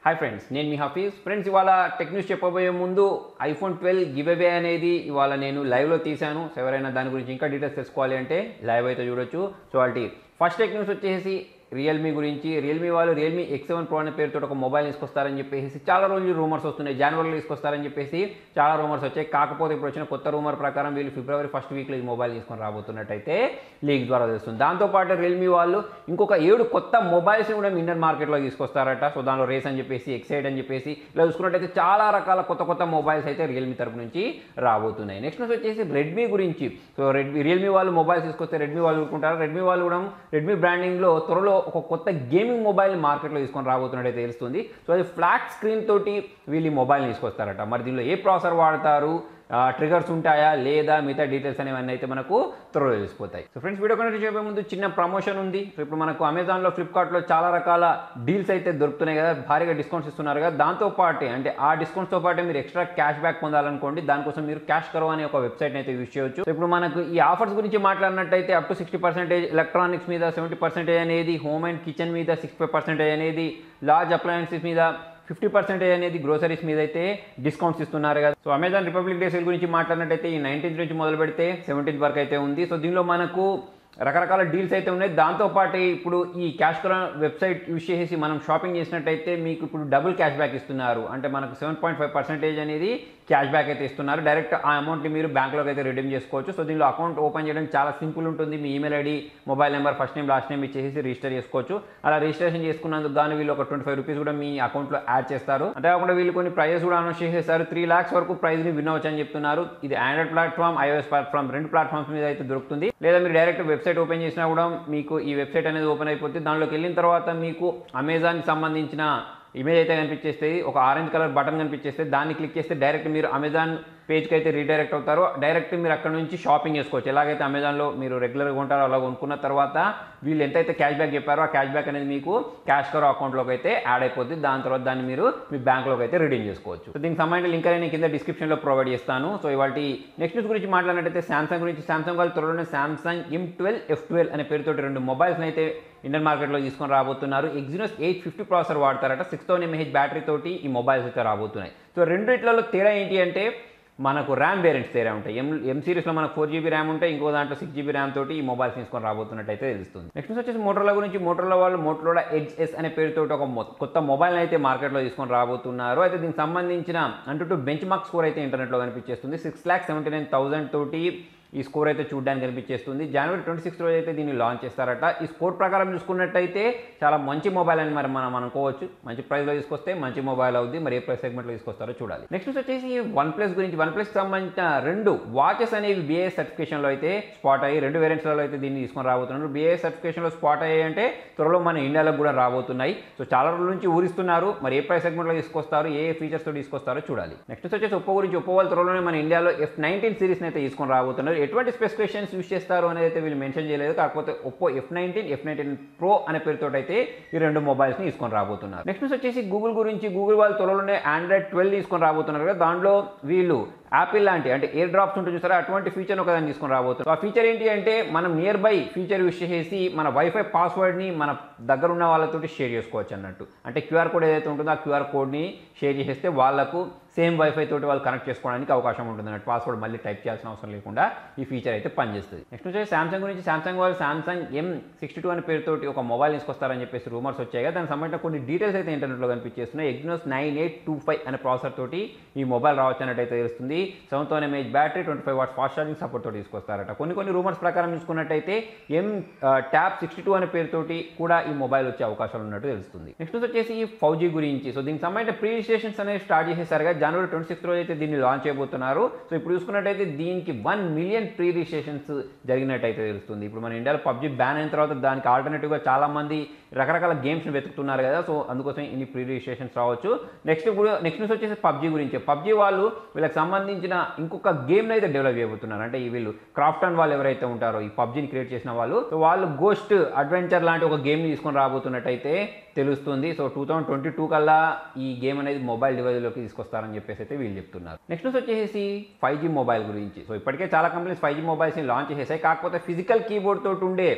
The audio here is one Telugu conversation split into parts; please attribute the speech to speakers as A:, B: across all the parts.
A: హాయ్ ఫ్రెండ్స్ నేను మీ హఫీజ్ ఫ్రెండ్స్ ఇవాళ టెక్ న్యూస్ చెప్పబోయే ముందు ఐఫోన్ ట్వెల్వ్ గివ్ అవే అనేది ఇవాళ నేను లైవ్లో తీశాను సో ఎవరైనా దాని గురించి ఇంకా డీటెయిల్స్ తెలుసుకోవాలి అంటే లైవ్ అయితే చూడొచ్చు సో వాటి ఫస్ట్ టెక్ న్యూస్ వచ్చేసి రియల్మీ గురించి రియల్మీ వాళ్ళు రియల్మీ ఎక్స్ సెవెన్ ప్రో అనే పేరుతో ఒక మొబైల్ తీసుకొస్తారని చెప్పేసి చాలా రోజులు రూమర్స్ వస్తున్నాయి జనవరిలో తీసుకొస్తారని చెప్పేసి చాలా రూమర్స్ వచ్చాయి కాకపోతే ఇప్పుడు వచ్చిన కొత్త రూమర్ ప్రకారం వీళ్ళు ఫిబ్రవరి ఫస్ట్ వీక్లో ఈ మొబైల్ తీసుకొని రాబోతున్నట్టయితే లీక్ ద్వారా తెలుస్తుంది దాంతోపాటు రియల్మీ వాళ్ళు ఇంకొక ఏడు కొత్త మొబైల్స్ని కూడా ఇండియన్ మార్కెట్లో తీసుకొస్తారట సో దానిలో రేస్ అని చెప్పేసి ఎక్సైడ్ అని చెప్పేసి ఇలా చూసుకున్నట్టయితే చాలా రకాల కొత్త కొత్త మొబైల్స్ అయితే రియల్మీ తరపు నుంచి రాబోతున్నాయి నెక్స్ట్ వచ్చేసి రెడ్మీ గురించి సో రెడ్మీ రియల్మీ వాళ్ళు మొబైల్స్ తీసుకొస్తే రెడ్మీ వాళ్ళు ఊరుకుంటారు రెడ్మీ వాళ్ళు కూడా రెడ్మీ బ్రాండింగ్లో త్వరలో ఒక కొత్త గేమింగ్ మొబైల్ మార్కెట్లో తీసుకొని రాబోతున్నట్టయితే తెలుస్తుంది సో అది ఫ్లాట్ స్క్రీన్ తోటి వీళ్ళు ఈ మొబైల్ని తీసుకొస్తారట మరి దీనిలో ఏ ప్రాసెసర్ వాడతారు ట్రిగర్స్ ఉంటాయా లేదా మిగతా డీటెయిల్స్ అనేవన్నీ అయితే మనకు త్వరలో తెలిసిపోతాయి సో ఫ్రెండ్స్ వీడియో కనెక్ట్ చేయబోయే ముందు చిన్న ప్రమోషన్ ఉంది సో ఇప్పుడు మనకు అమెజాన్లో ఫ్లిప్కార్ట్లో చాలా రకాల డీల్స్ అయితే దొరుకుతున్నాయి కదా భారీగా డిస్కౌంట్స్ ఇస్తున్నారు కదా దాంతో పాటే అంటే ఆ డిస్కౌంట్స్తో పాటే మీరు ఎక్స్ట్రా క్యాష్ బ్యాక్ పొందాలనుకోండి దానికోసం మీరు క్యాష్ కరో అనే ఒక వెబ్సైట్ అయితే యూజ్ చేయొచ్చు సో ఇప్పుడు మనకు ఈ ఆఫర్స్ గురించి మాట్లాడినట్టయితే up to sixty percentage electronics మీద సెవెంటీ పర్సెంటేజ్ అనేది హోమ్ అండ్ కిచెన్ మీద సిక్స్టీ ఫైవ్ పర్సెంటేజ్ అనేది లార్జ్ అప్లయన్సెస్ మీద ఫిఫ్టీ పర్సెంటేజ్ అనేది గ్రోసరీస్ మీద అయితే డిస్కౌంట్స్ ఇస్తున్నారు కదా so Amazon republic day sale గురించి మాట్లాడినట్టయితే ఈ నైన్టీన్త్ నుంచి మొదలు పెడితే సెవెంటీన్త్ వరకు అయితే ఉంది సో దీనిలో మనకు రకరకాల డీల్స్ అయితే ఉన్నాయి దాంతోపాటు ఇప్పుడు ఈ క్యాష్ కరా వెబ్సైట్ యూజ్ చేసి మనం షాపింగ్ చేసినట్టయితే మీకు ఇప్పుడు డబుల్ క్యాష్ బ్యాక్ ఇస్తున్నారు అంటే మనకు సెవెన్ పాయింట్ ఫైవ్ పర్సెంటేజ్ అనేది క్యాష్ బ్యాక్ అయితే ఇస్తున్నారు డైరెక్ట్ ఆ అమౌంట్ని మీరు బ్యాంక్లోకి అయితే రిడీమ్ చేసుకోవచ్చు సో దీనిలో అకౌంట్ ఓపెన్ చేయడం చాలా సింపుల్ ఉంటుంది మీ email ID mobile number first name last name ఇచ్చేసి రిజిస్టర్ చేసుకోవచ్చు అలా రిజిస్ట్రేషన్ చేసుకున్నందుకు గాను వీళ్ళు ఒక ట్వంటీ ఫైవ్ రూపీస్ కూడా మీ అకౌంట్లో యాడ్ చేస్తారు అంతేకాకుండా వీళ్ళు కొన్ని ప్రైజెస్ కూడా అనౌన్స్ చేసేసారు త్రీ లాక్స్ వరకు ప్రైజ్ని విన్ అవ్వచ్చు అని చెప్తున్నారు ఇది ఆండ్రాయిడ్ ప్లాట్ఫామ్ ఐఓఎస్ ప్లాట్ఫామ్ రెండు ప్లాట్ఫామ్స్ మీద అయితే దొరుకుతుంది లేదా మీరు డైరెక్ట్ వెబ్సైట్ ఓపెన్ చేసినా కూడా మీకు ఈ వెబ్సైట్ అనేది ఓపెన్ అయిపోతుంది దానిలోకి వెళ్ళిన తర్వాత మీకు అమెజాన్కి సంబంధించిన ఇమేజ్ అయితే కనిపించేస్తుంది ఒక ఆరెంజ్ కలర్ బటన్ కనిపించేస్తే దాన్ని క్లిక్ చేస్తే డైరెక్ట్ మీరు అమెజాన్ పేజ్కి అయితే రీడైరెక్ట్ అవుతారు డైరెక్ట్ మీరు అక్కడ నుంచి షాపింగ్ చేసుకోవచ్చు ఎలాగైతే అమెజాన్లో మీరు రెగ్యులర్గా ఉంటారో అలా కొనుక్కున్న తర్వాత వీళ్ళు ఎంతైతే క్యాష్ బ్యాక్ చెప్పారో ఆ క్యాష్ బ్యాక్ అనేది మీకు క్యాష్ కరో అకౌంట్లోకి అయితే యాడ్ అయిపోతుంది దాని తర్వాత దాన్ని మీరు మీ బ్యాంక్లోకి అయితే రిడీమ్ చేసుకోవచ్చు సో దీనికి సంబంధించిన లింక్ అనేది కింద డిస్క్రిప్షన్లో ప్రొవైడ్ చేస్తాను సో ఇవాళ నెక్స్ట్ న్యూస్ గురించి మాట్లాడినట్టయితే శాంసంగ్ గురించి శాంసంగ్ వాళ్ళు త్వరలోనే Samsung M twelve F twelve అనే పేరుతోటి రెండు మొబైల్స్ని అయితే ఇండియన్ మార్కెట్లో తీసుకొని రాబోతున్నారు ఎగ్జినోస్ ఎయిట్ ఫిఫ్టీ ప్రాసెసర్ వాడతారట సిక్స్ థౌసండ్ ఎంఏహెచ్ బ్యాటరీ తోటి ఈ మొబైల్స్ అయితే రాబోతున్నాయి సో రెండిట్లలో తేడా ఏంటి అంటే మనకు ర్యామ్ వేరియంట్స్ తేడా ఉంటాయి ఎం ఎం సిరీస్లో మనకు ఫోర్ జీబీ ర్యామ్ ఉంటాయి ఇంకో దాంట్లో సిక్స్ జీబీ ర్యామ్ తోటి ఈ మొబైల్స్ తీసుకొని రాబోతున్నట్టయితే తెలుస్తుంది నెక్స్ట్ వచ్చేసి మోటరోలా గురించి మోటరోలా వాళ్ళు మోటరోలా ఎడ్జ్ ఎస్ అనే పేరుతో ఒక మొ- కొత్త మొబైల్ అయితే మార్కెట్లో తీసుకొని రాబోతున్నారు అయితే దీనికి సంబంధించిన అంటూ బెంచ్ మార్క్ స్కోర్ అయితే ఇంటర్నెట్లో కనిపించేస్తుంది six lakh seventy nine thousand తోటి ఈ స్కోర్ అయితే చూడడానికి కనిపించేస్తుంది జనవరి ట్వంటీ సిక్స్ రోజు అయితే దీన్ని లాంచ్ చేస్తారట ఈ స్కోర్ ప్రకారం చూసుకున్నట్టయితే చాలా మంచి మొబైల్ అని మరి మనం అనుకోవచ్చు మంచి ప్రైస్లో తీసుకొస్తే మంచి మొబైల్ అవుద్ది మరి ఏ ప్రైస్ సెగ్మెంట్లో తీసుకొస్తారో చూడాలి నెక్స్ట్ వచ్చేసి వన్ ప్లస్ గురించి వన్ ప్లస్ సంబంధించిన రెండు వాచెస్ అనేవి బిఏఎస్ సర్టిఫికేషన్లో అయితే స్పాట్ అయ్యి రెండు వేరియంట్స్లలో అయితే దీన్ని తీసుకొని రాబోతున్నారు బిఏఎస్ సర్టిఫికేషన్లో స్పాట్ అయ్యాయి అంటే త్వరలో మన ఇండియాలో కూడా రాబోతున్నాయి సో చాలా రోజుల నుంచి ఊరిస్తున్నారు మరి ఏ ప్రైస్ సెగ్మెంట్లో తీసుకొస్తారు ఏ ఏ ఫీచర్స్తో తీసుకొస్తారో చూడాలి నెక్స్ట్ వచ్చేసి ఒప్పో గురించి ఒప్పో వాళ్ళు త్వరలోనే మన ఇండియాలో ఎఫ్ నైన్టీన్ సిరీస్ని అయితే తీసుకొని రాబోతున్నారు ఎటువంటి స్పెసిఫికేషన్స్ యూస్ చేస్తారు అనేది అయితే వీళ్ళు మెన్షన్ చేయలేదు కాకపోతే Oppo F nineteen F nineteen pro అనే పేరుతో అయితే ఈ రెండు మొబైల్స్ని తీసుకొని రాబోతున్నారు నెక్స్ట్ వచ్చేసి గూగుల్ గురించి గూగుల్ వాళ్ళు త్వరలోనే ఆండ్రాయిడ్ ట్వెల్వ్ తీసుకొని రాబోతున్నారు కదా దాంట్లో వీళ్ళు యాపిల్ లాంటి అంటే ఎయిర్ డ్రాప్స్ ఉంటుంది చూసారా అటువంటి ఫీచర్ ఒకదాన్ని తీసుకొని రాబోతున్నారు ఆ ఫీచర్ ఏంటి అంటే మనం నియర్ బై ఫీచర్ యూస్ చేసి మన వైఫై పాస్వర్డ్ని మన దగ్గర ఉన్న వాళ్ళతోటి షేర్ చేసుకోవచ్చు అన్నట్టు అంటే క్యూఆర్ కోడ్ ఏదైతే ఉంటుందో ఆ క్యూఆర్ కోడ్ని షేర్ చేసేస్తే వాళ్ళకు సేమ్ వైఫై తోటి వాళ్ళు కనెక్ట్ చేసుకోవడానికి అవకాశం ఉంటుంది అన్నట్టు పాస్వర్డ్ మళ్ళీ టైప్ చేయాల్సిన అవసరం లేకుండా ఈ ఫీచర్ అయితే పనిచేస్తుంది నెక్స్ట్ వచ్చేసి సామ్సంగ్ గురించి సామ్సంగ్ వాళ్ళు సామ్సంగ్ ఎం సిక్స్టీ టూ అనే పేరుతోటి ఒక మొబైల్ తీసుకొస్తారని చెప్పేసి రూమర్స్ వచ్చాయి కదా దానికి సంబంధించిన కొన్ని డీటెయిల్స్ అయితే ఇంటర్నెట్లో కనిపించేస్తున్నాయి Exynos nine eight two five అనే ప్రాసెసర్ తోటి ఈ మొబైల్ రావచ్చు అన్నట్టు అయితే తెలుస్తుంది seven thousand mAh battery twenty five watts fast charging support తోటి తీసుకొస్తారట కొన్ని కొన్ని రూమర్స్ ప్రకారం చూసుకున్నట్టయితే ఎం ట్యాప్ సిక్స్టీ టూ అనే పేరుతోటి కూడా ఈ మొబైల్ వచ్చే అవకాశాలు ఉన్నట్టు తెలుస్తుంది నెక్స్ట్ వచ్చేసి ఈ ఫౌవ్ జీ గురించి సో దీనికి సంబంధించిన ప్రీ రిజిస్ట్రేషన్స్ అనేవి స్టార్ట్ చేసేసారు కదా జనవరి ట్వంటీ సిక్స్త్ రోజు అయితే దీన్ని లాంచ్ చేయబోతున్నారు సో ఇప్పుడు చూసుకున్నట్టయితే దీనికి వన్ మిలియన్ ప్రీ రిజిస్ట్రేషన్స్ జరిగినట్టయితే తెలుస్తుంది ఇప్పుడు మన ఇండియాలో పబ్జీ బ్యాన్ అయిన తర్వాత దానికి ఆల్టర్నేటివ్గా చాలా మంది రకరకాల గేమ్స్ని వెతుకుతున్నారు కదా సో అందుకోసం ఇన్ని ప్రీ రిజిస్ట్రేషన్స్ రావచ్చు నెక్స్ట్ ఇప్పుడు నెక్స్ట్ న్యూస్ వచ్చేసి పబ్జీ గురించి పబ్జీ వాళ్ళు వీళ్ళకి సంబంధించిన ఇంకొక గేమ్ని అయితే డెవలప్ చేయబోతున్నారు అంటే ఈ వీళ్ళు క్రాఫ్టన్ వాళ్ళు ఎవరైతే ఉంటారో ఈ పబ్జీని క్రియేట్ చేసిన వాళ్ళు సో వాళ్ళు గోస్ట్ అడ్వెంచర్ లాంటి ఒక గేమ్ని తీసుకొని రాబోతున్నట్టయితే తెలుస్తుంది so two thousand twenty two కల్లా ఈ గేమ్ అనేది మొబైల్ డివైస్లోకి తీసుకొస్తారని చెప్పేసి అయితే వీళ్ళు చెప్తున్నారు నెక్స్ట్ వచ్చేసి ఫైవ్ జీ మొబైల్ గురించి సో ఇప్పటికే చాలా కంపెనీస్ ఫైవ్ జీ మొబైల్స్ని లాంచ్ చేసేసాయి కాకపోతే ఫిజికల్ కీబోర్డ్ తోటి ఉండే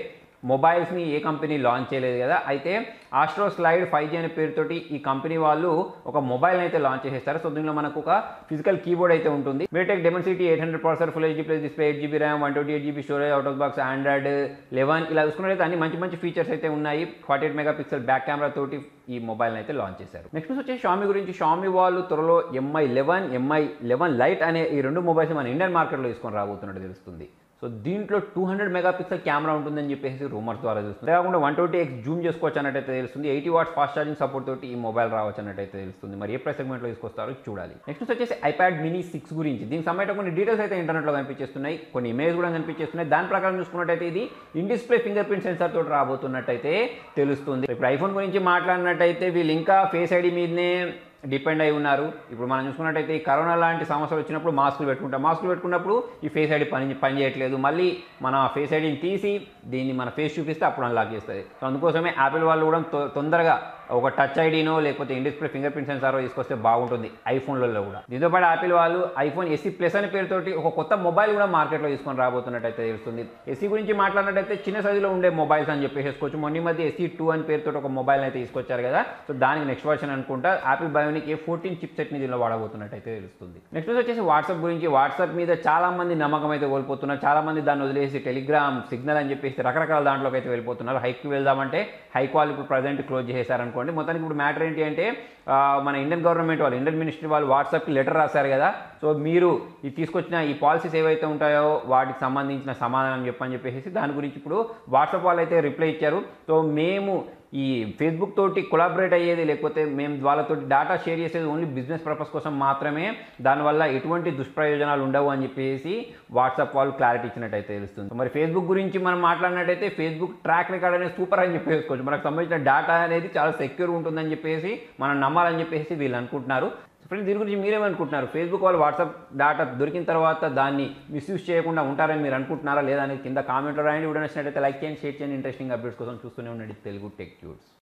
A: మొబైల్స్ని ఏ కంపెనీ లాంచ్ చేయలేదు కదా అయితే ఆస్ట్రో స్లైడ్ ఫైవ్ జీ అనే పేరుతోటి ఈ కంపెనీ వాళ్ళు ఒక మొబైల్ అయితే లాంచ్ చేసేస్తారు సో దీనిలో మనకు ఒక ఫిజికల్ కీబోర్డ్ అయితే ఉంటుంది MediaTek Dimensity eight hundred processor full HD plus display eight GB RAM one twenty eight GB storage out of box Android eleven ఇలా చూసుకున్నట్లయితే అన్ని మంచి మంచి ఫీచర్స్ అయితే ఉన్నాయి forty eight megapixel back camera తోటి ఈ మొబైల్ అయితే లాంచ్ చేశారు నెక్స్ట్ వచ్చేసి షామీ గురించి షామీ వాళ్ళు త్వరలో Mi eleven Mi eleven lite అనే ఈ రెండు మొబైల్స్ మన ఇండియన్ మార్కెట్లో తీసుకొని రాబోతున్నట్టు తెలుస్తుంది సో దీంట్లో టూ హండ్రెడ్ మెగాపిక్సెల్ కెమెరా ఉంటుందని చెప్పేసి రూమర్స్ ద్వారా చూస్తుంది కాకుండా వన్ ట్వంటీ ఎక్స్ జూమ్ చేసుకోవచ్చు అన్నట్టయితే తెలుస్తుంది eighty watts fast charging support తోటి ఈ మొబైల్ రావచ్చు అన్నట్టయితే తెలుస్తుంది మరి ఏ ప్రైస్ సెగ్మెంట్లో తీసుకొస్తారో చూడాలి నెక్స్ట్ వచ్చేసి ఐప్యాడ్ మినీ సిక్స్ గురించి దీనికి సంబంధించిన కొన్ని డీటెయిల్స్ అయితే ఇంటర్నెట్లో కనిపించేస్తున్నాయి కొన్ని ఇమేజ్ కూడా కనిపించేస్తున్నాయి దాని ప్రకారం చూసుకున్నట్టయితే ఇది in display fingerprint sensor తోటి రాబోతున్నట్టయితే తెలుస్తుంది ఇప్పుడు ఐఫోన్ గురించి మాట్లాడినట్టయితే వీళ్ళు ఇంకా ఫేస్ ఐడి మీదనే డిపెండ్ అయి ఉన్నారు ఇప్పుడు మనం చూసుకున్నట్టయితే ఈ కరోనా లాంటి సమస్యలు వచ్చినప్పుడు మాస్కులు పెట్టుకుంటాం మాస్కులు పెట్టుకున్నప్పుడు ఈ ఫేస్ ఐడి పని పని చేయట్లేదు మళ్ళీ మన ఫేస్ ఐడిని తీసి దీన్ని మన ఫేస్ చూపిస్తే అప్పుడు అన్లాక్ చేస్తుంది సో అందుకోసమే యాపిల్ వాళ్ళు కూడా తొ- తొందరగా ఒక టచ్ ఐడినో లేకపోతే ఇన్ డిస్ప్లే ఫింగర్ ప్రింట్ సెన్సారో తీసుకొస్తే బాగుంటుంది ఐఫోన్లలో కూడా దీంతో పాటు యాపిల్ వాళ్ళు ఐఫోన్ ఎస్సీ ప్లస్ అనే పేరుతోటి ఒక కొత్త మొబైల్ కూడా మార్కెట్లో తీసుకొని రాబోతున్నట్టయితే తెలుస్తుంది ఎస్సీ గురించి మాట్లాడినట్టయితే చిన్న సైజులో ఉండే మొబైల్స్ అని చెప్పేసుకోవచ్చు మొన్న ఈ మధ్య ఎస్సీ టూ అని పేరుతో ఒక మొబైల్ అయితే తీసుకొచ్చారు కదా సో దానికి నెక్స్ట్ వర్షన్ అనుకుంటా Apple bionic A fourteen chip సెట్ని దీనిలో వాడబోతున్నట్టయితే తెలుస్తుంది నెక్స్ట్ వచ్చేసి వాట్సాప్ గురించి వాట్సాప్ మీద చాలా మంది నమ్మకం అయితే కోల్పోతున్నారు చాలా మంది దాన్ని వదిలేసి టెలిగ్రామ్ సిగ్నల్ అని చెప్పేసి రకరకాల దాంట్లోకి అయితే వెళ్ళిపోతున్నారు హైక్కి వెళ్దామంటే హై కాల్ ఇప్పుడు ప్రజెంట్ క్లోజ్ చేశారనుకోండి మొత్తానికి ఇప్పుడు మ్యాటర్ ఏంటి అంటే ఆ, మన ఇండియన్ గవర్నమెంట్ వాళ్ళు ఇండియన్ మినిస్ట్రీ వాళ్ళు వాట్సాప్కి లెటర్ రాశారు కదా సో మీరు ఈ తీసుకొచ్చిన ఈ పాలసీస్ ఏవైతే ఉంటాయో వాటికి సంబంధించిన సమాధానం చెప్పని చెప్పేసి దాని గురించి ఇప్పుడు వాట్సాప్ వాళ్ళు అయితే రిప్లై ఇచ్చారు సో మేము ఈ ఫేస్బుక్ తోటి కొలాబరేట్ అయ్యేది లేకపోతే మేము వాళ్ళతోటి డేటా షేర్ చేసేది ఓన్లీ బిజినెస్ పర్పస్ కోసం మాత్రమే దానివల్ల ఎటువంటి దుష్ప్రయోజనాలు ఉండవు అని చెప్పేసి వాట్సాప్ వాళ్ళు క్లారిటీ ఇచ్చినట్టయితే తెలుస్తుంది మరి ఫేస్బుక్ గురించి మనం మాట్లాడినట్టయితే ఫేస్బుక్ ట్రాక్ రికార్డ్ అనేది సూపర్ అని చెప్పేసుకోవచ్చు మనకు సంబంధించిన డేటా అనేది చాలా సెక్యూర్ ఉంటుందని చెప్పేసి మనం నమ్మాలని చెప్పేసి వీళ్ళు అనుకుంటున్నారు ఫ్రెండ్స్ దీని గురించి మీరేమనుకుంటున్నారు ఫేస్బుక్ వాళ్ళు వాట్సాప్ డేటా దొరికిన తర్వాత దాన్ని మిస్యూజ్ చేయకుండా ఉంటారని మీరు అనుకుంటున్నారా లేదా అనేది కింద కామెంట్లో రాయండి వీడియో నచ్చినట్టయితే లైక్ చేయండి షేర్ చేయండి ఇంట్రెస్టింగ్ అప్డేట్స్ కోసం చూస్తూనే ఉండండి తెలుగు టెక్ ట్యూట్స్